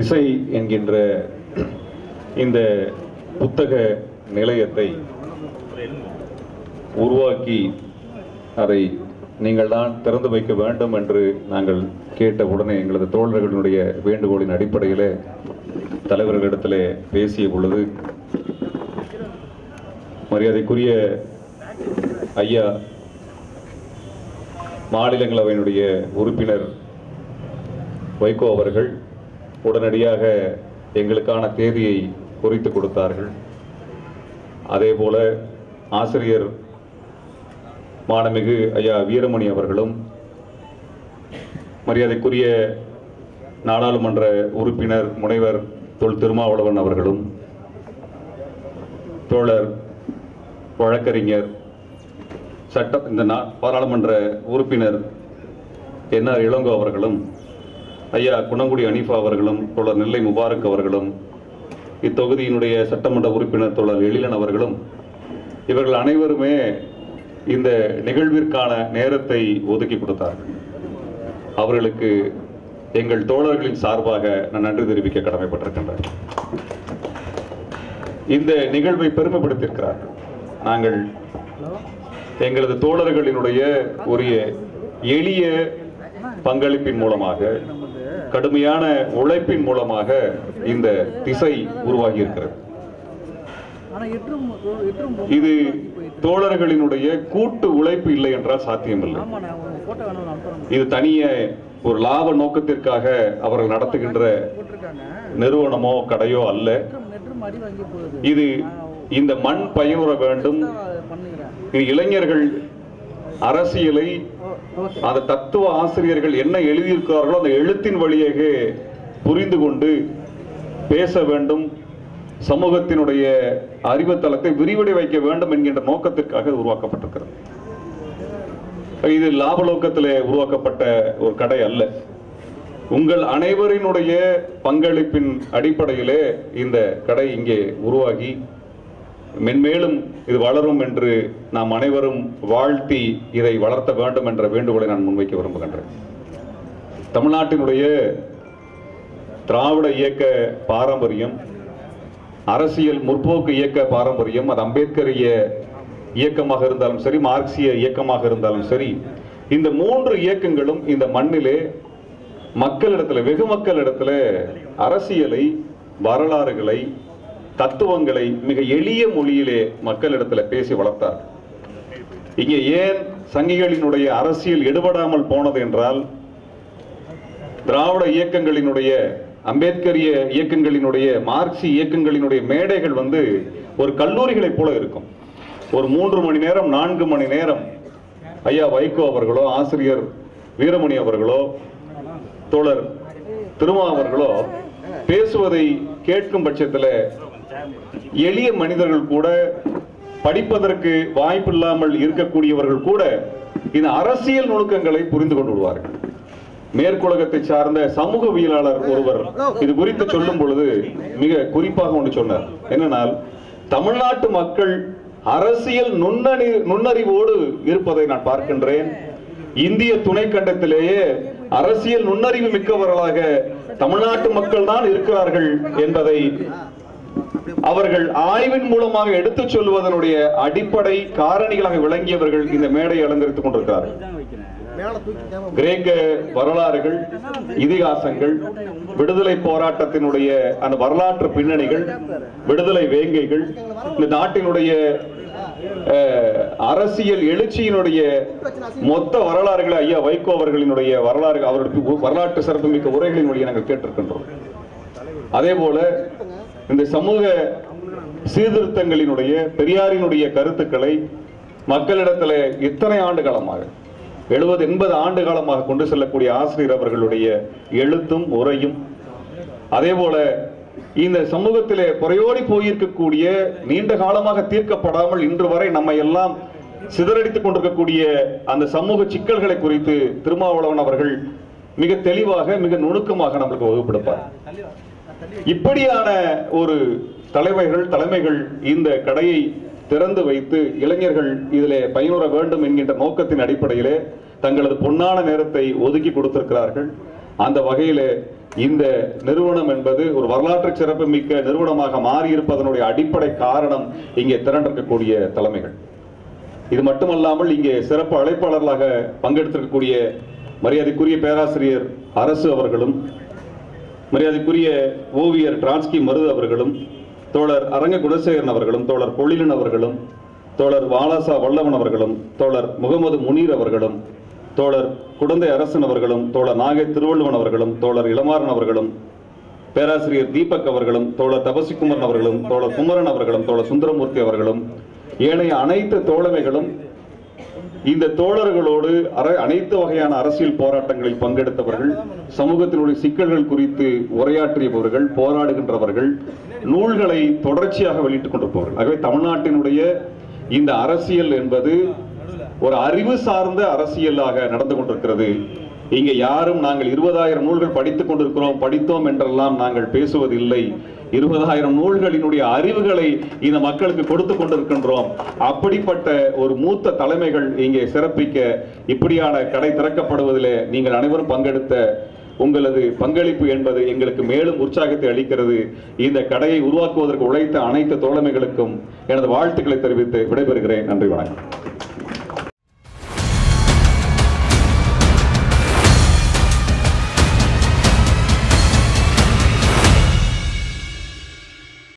திசை என்கின்ற இந்த புத்தக நிலையத்தை உருவாக்கி அதை நீங்கள் தான் திறந்து வைக்க வேண்டும் என்று நாங்கள் கேட்ட உடனே எங்களது தோழர்களினுடைய வேண்டுகோளின் அடிப்படையிலே தலைவர்களிடத்திலே பேசிய பொழுது மரியாதைக்குரிய ஐயா மாநிலங்களவையினுடைய உறுப்பினர் வைகோ அவர்கள் உடனடியாக எங்களுக்கான தேதியை குறித்து கொடுத்தார்கள் அதே போல ஆசிரியர் மாணமிகு ஐயா வீரமணி அவர்களும் மரியாதைக்குரிய நாடாளுமன்ற உறுப்பினர் முனைவர் தொல் திருமாவளவன் அவர்களும் தோழர் வழக்கறிஞர் சட்ட இந்த நா- பாராளுமன்ற உறுப்பினர் என்ஆர் இளங்கோ அவர்களும் ஐயா குணங்குடி அனிஃபா அவர்களும் தோழர் நெல்லை முபாரக் அவர்களும் இத்தொகுதியினுடைய சட்டமன்ற உறுப்பினர் தோழர் எழிலன் அவர்களும் இவர்கள் அனைவருமே இந்த நிகழ்விற்கான நேரத்தை ஒதுக்கி கொடுத்தார்கள் அவர்களுக்கு எங்கள் தோழர்களின் சார்பாக நான் நன்றி தெரிவிக்க கடமைப்பட்டிருக்கின்றேன் இந்த நிகழ்வை பெருமைப்படுத்தியிருக்கிறார்கள் நாங்கள் எங்களது தோழர்களினுடைய ஒரு எளிய பங்களிப்பின் மூலமாக கடுமையான உழைப்பின் மூலமாக இந்த திசை உருவாகி இருக்கிறது ஆனா எட்டும் எட்டும் இது தோழர்களினுடைய கூட்டு உழைப்பு இல்லை என்றால் சாத்தியமில்லை ஆமா நான் உங்க போட்டோ வேணும் நான் அனுப்புறேன் இது தனியே ஒரு லாப நோக்கத்திற்காக அவர்கள் நடத்துகின்ற போட்டிருக்காங்க நிறுவனமோ கடையோ அல்ல எட்டும் எட்டும் அடி வாங்கி போகுது இது இந்த மண் பயனுற வேண்டும் நான் பண்ணுகிறேன் இது இளைஞர்கள் அரசியலை ஓகே அந்த தத்துவ ஆசிரியர்கள் என்ன எழுதியிருக்கிறார்களோ அந்த எழுத்தின் வழியாக புரிந்து கொண்டு பேச வேண்டும் சமூகத்தினுடைய அறிவுத்தளத்தை விரிவடை வைக்க வேண்டும் என்கின்ற நோக்கத்திற்காக இது உருவாக்கப்பட்டிருக்கிறது இது லாப நோக்கத்திலே உருவாக்கப்பட்ட ஒரு கடை அல்ல உங்கள் அனைவரினுடைய பங்களிப்பின் அடிப்படையிலே இந்த கடை இங்கே உருவாகி மென்மேலும் இது வளரும் என்று நாம் அனைவரும் வாழ்த்தி இதை வளர்த்த வேண்டும் என்ற வேண்டுகோளை நான் முன்வைக்க விரும்புகின்றேன் தமிழ்நாட்டினுடைய திராவிட இயக்க பாரம்பரியம் அரசியல் முற்போக்கு இயக்க பாரம்பரியம் அது அம்பேத்கரிய இயக்கமாக இருந்தாலும் சரி மார்க்சிய இயக்கமாக இருந்தாலும் சரி இந்த மூன்று இயக்கங்களும் இந்த மண்ணிலே மக்களிடத்துல வெகு மக்களிடத்துல அரசியலை வரலாறுகளை தத்துவங்களை மிக எளிய மொழியிலே மக்களிடத்துல பேசி வளர்த்தார் இங்கே ஏன் சங்கிகளினுடைய அரசியல் எடுபடாமல் போனது என்றால் திராவிட இயக்கங்களினுடைய அம்பேத்கரிய இயக்கங்களினுடைய மார்க்சி இயக்கங்களினுடைய மேடைகள் வந்து ஒரு கல்லூரிகளைப் போல இருக்கும் ஒரு மூன்று மணி நேரம் நான்கு மணி நேரம் ஐயா வைகோ அவர்களோ ஆசிரியர் வீரமணி அவர்களோ தோழர் திருமா அவர்களோ பேசுவதை கேட்கும் பட்சத்தில் எளிய மனிதர்கள் கூட படிப்பதற்கு வாய்ப்பில்லாமல் இருக்கக்கூடியவர்கள் கூட இந்த அரசியல் நுணுக்கங்களை புரிந்து கொண்டு விடுவார்கள் மேற்குலகத்தை சார்ந்த சமூகவியலாளர் ஒருவர் இது குறித்து சொல்லும் பொழுது மிக குறிப்பாக ஒன்று சொன்னார் என்னனால் தமிழ்நாட்டு மக்கள் அரசியல் நுண்ணறி நுண்ணறிவோடு இருப்பதை நான் பார்க்கின்றேன் இந்திய துணைக்கண்டத்திலேயே அரசியல் நுண்ணறிவு மிக்கவர்களாக தமிழ்நாட்டு மக்கள் தான் இருக்கிறார்கள் என்பதை அவர்கள் ஆய்வின் மூலமாக எடுத்துச் சொல்வதனுடைய அடிப்படை காரணிகளாக விளங்கியவர்கள் இந்த மேடை அலங்கரித்துக் கொண்டிருக்கிறார்கள் கிரேக்க வரலாறுகள் இதிகாசங்கள் விடுதலை போராட்டத்தினுடைய அந்த வரலாற்று பின்னணிகள் விடுதலை வேங்கைகள் இந்த நாட்டினுடைய அஹ், அரசியல் எழுச்சியினுடைய மொத்த வரலாறுகளை ஐயா வைகோ அவர்களினுடைய வரலாறு அவர்களுக்கு வரலாற்று சிறப்புமிக்க உரைகளின் வழியை நாங்கள் கேட்டிருக்கின்றோம் அதே போல இந்த சமூக சீர்திருத்தங்களினுடைய பெரியாரினுடைய கருத்துக்களை மக்களிடத்தில் இத்தனை ஆண்டு காலமாக எழுபது எண்பது ஆண்டு காலமாக கொண்டு செல்லக்கூடிய ஆசிரியர் அவர்களுடைய எழுத்தும் உரையும் அதே போல இந்த சமூகத்திலே புறையோடி போயிருக்கக்கூடிய நீண்ட காலமாக தீர்க்கப்படாமல் இன்று வரை நம்மை எல்லாம் சிதறடித்துக் கொண்டிருக்கக்கூடிய அந்த சமூக சிக்கல்களை குறித்து திருமாவளவன் அவர்கள் மிக தெளிவாக மிக நுணுக்கமாக நம்மளுக்கு வகுப்பெடுப்பார் இப்படியான ஒரு தலைமைகள் தலைமைகள் இந்த கடையை திறந்து வைத்து இளைஞர்கள் இதிலே பயனுற வேண்டும் என்கின்ற நோக்கத்தின் அடிப்படையிலே தங்களது பொன்னான நேரத்தை ஒதுக்கி கொடுத்திருக்கிறார்கள் அந்த வகையிலே இந்த நிறுவனம் என்பது ஒரு வரலாற்று சிறப்புமிக்க நிறுவனமாக மாறியிருப்பதனுடைய அடிப்படை காரணம் இங்கே திரண்டிருக்கக்கூடிய தலைமைகள் இது மட்டுமல்லாமல் இங்கே சிறப்பு அழைப்பாளர்களாக பங்கெடுத்திருக்கக்கூடிய மரியாதைக்குரிய பேராசிரியர் அரசு அவர்களும் மரியாதைக்குரிய ஓவியர் டிரான்ஸ்கி மருது அவர்களும் தோழர் அரங்க குணசேகரன் அவர்களும் தோழர் பொழிலன் அவர்களும் தோழர் வாலாசா வல்லவன் அவர்களும் தோழர் முகமது முனீர் அவர்களும் தோழர் குடந்தை அரசன் அவர்களும் தோழர் நாகை திருவள்ளுவன் அவர்களும் தோழர் இளமாறன் அவர்களும் பேராசிரியர் தீபக் அவர்களும் தோழர் தபசிக்குமரன் அவர்களும் தோழர் குமரன் அவர்களும் தோழர் சுந்தரமூர்த்தி அவர்களும் ஏனைய அனைத்து தோழமைகளும் இந்த தோழர்களோடு அர- அனைத்து வகையான அரசியல் போராட்டங்களில் பங்கெடுத்தவர்கள் சமூகத்தினுடைய சிக்கல்கள் குறித்து உரையாற்றியவர்கள் போராடுகின்றவர்கள் நூல்களை தொடர்ச்சியாக வெளியிட்டுக் கொண்டிருப்பவர்கள் ஆகவே தமிழ்நாட்டினுடைய இந்த அரசியல் என்பது ஒரு அறிவு சார்ந்த அரசியலாக நடந்து கொண்டிருக்கிறது இங்க யாரும் நாங்கள் இருபதாயிரம் நூல்கள் படித்துக் கொண்டிருக்கிறோம் படித்தோம் என்றெல்லாம் நாங்கள் பேசுவதில்லை இருபதாயிரம் நூல்களினுடைய அறிவுகளை இந்த மக்களுக்கு கொடுத்து கொண்டிருக்கின்றோம் அப்படிப்பட்ட ஒரு மூத்த தலைமைகள் இங்கே சிறப்பிக்க இப்படியான கடை திறக்கப்படுவதிலே நீங்கள் அனைவரும் பங்கெடுத்த உங்களது பங்களிப்பு என்பது எங்களுக்கு மேலும் உற்சாகத்தை அளிக்கிறது இந்த கடையை உருவாக்குவதற்கு உழைத்த அனைத்து தோழமைகளுக்கும் எனது வாழ்த்துக்களை தெரிவித்து விடைபெறுகிறேன் நன்றி வணக்கம்